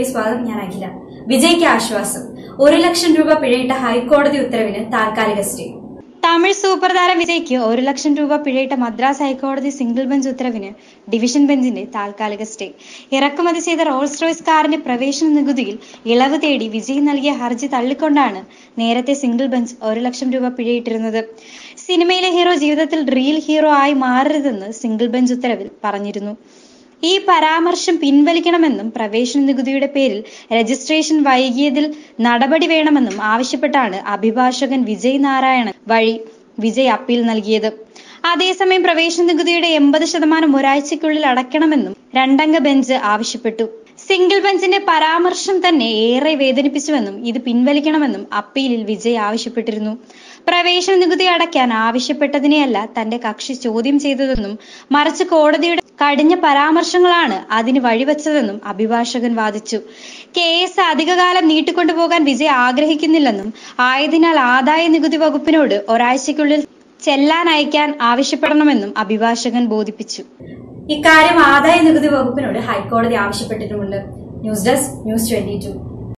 ന്യൂസിലേക്ക് സ്വാഗതം ഞാൻ അഖില വിജയ്ക്ക് ആശ്വാസം ഒരു ലക്ഷം രൂപ പിഴയിട്ട ഹൈക്കോടതി ഉത്തരവിന് താൽക്കാലിക സ്റ്റേ തമിഴ് സൂപ്പർ താരം വിജയ്ക്ക് ഒരു ലക്ഷം രൂപ പിഴയിട്ട മദ്രാസ് ഹൈക്കോടതി സിംഗിൾ ബെഞ്ച് ഉത്തരവിന് ഡിവിഷൻ ബെഞ്ചിന്റെ താൽക്കാലിക സ്റ്റേ ഇറക്കുമതി ചെയ്ത റോൾസ് റോയ്സ് കാറിന്റെ പ്രവേശന നികുതിയിൽ ഇളവ് തേടി വിജയ് നൽകിയ ഹർജി തള്ളിക്കൊണ്ടാണ് നേരത്തെ സിംഗിൾ ബെഞ്ച് ഒരു ലക്ഷം രൂപ പിഴയിട്ടിരുന്നത് സിനിമയിലെ ഹീറോ ജീവിതത്തിൽ റിയൽ ഹീറോ ആയി മാറരുതെന്ന് സിംഗിൾ ബെഞ്ച് ഉത്തരവിൽ പറഞ്ഞിരുന്നു ഈ പരാമർശം പിൻവലിക്കണമെന്നും പ്രവേശന നികുതിയുടെ പേരിൽ രജിസ്ട്രേഷൻ വൈകിയതിൽ നടപടി വേണമെന്നും ആവശ്യപ്പെട്ടാണ് അഭിഭാഷകൻ വിജയ് നാരായണൻ വഴി വിജയ് അപ്പീൽ നൽകിയത് അതേസമയം പ്രവേശന നികുതിയുടെ എൺപത് ശതമാനം ഒരാഴ്ചയ്ക്കുള്ളിൽ അടയ്ക്കണമെന്നും രണ്ടംഗ ബെഞ്ച് ആവശ്യപ്പെട്ടു സിംഗിൾ ബെഞ്ചിന്റെ പരാമർശം തന്നെ ഏറെ വേദനിപ്പിച്ചുവെന്നും ഇത് പിൻവലിക്കണമെന്നും അപ്പീലിൽ വിജയ് ആവശ്യപ്പെട്ടിരുന്നു പ്രവേശന നികുതി അടയ്ക്കാൻ ആവശ്യപ്പെട്ടതിനെയല്ല തന്റെ കക്ഷി ചോദ്യം ചെയ്തതെന്നും മറിച്ച് കോടതിയുടെ കടിഞ്ഞ പരാമർശങ്ങളാണ് അതിന് വഴിവെച്ചതെന്നും അഭിഭാഷകൻ വാദിച്ചു കേസ് അധികകാലം നീട്ടിക്കൊണ്ടുപോകാൻ വിജയ് ആഗ്രഹിക്കുന്നില്ലെന്നും ആയതിനാൽ ആദായ നികുതി വകുപ്പിനോട് ഒരാഴ്ചയ്ക്കുള്ളിൽ ചെല്ലാൻ അയക്കാൻ ആവശ്യപ്പെടണമെന്നും അഭിഭാഷകൻ ബോധിപ്പിച്ചു ഇക്കാര്യം ആദായ നികുതി വകുപ്പിനോട് ഹൈക്കോടതി ആവശ്യപ്പെട്ടിട്ടുമുണ്ട് ന്യൂസ് ഡെസ്ക് ന്യൂസ് ട്വന്റി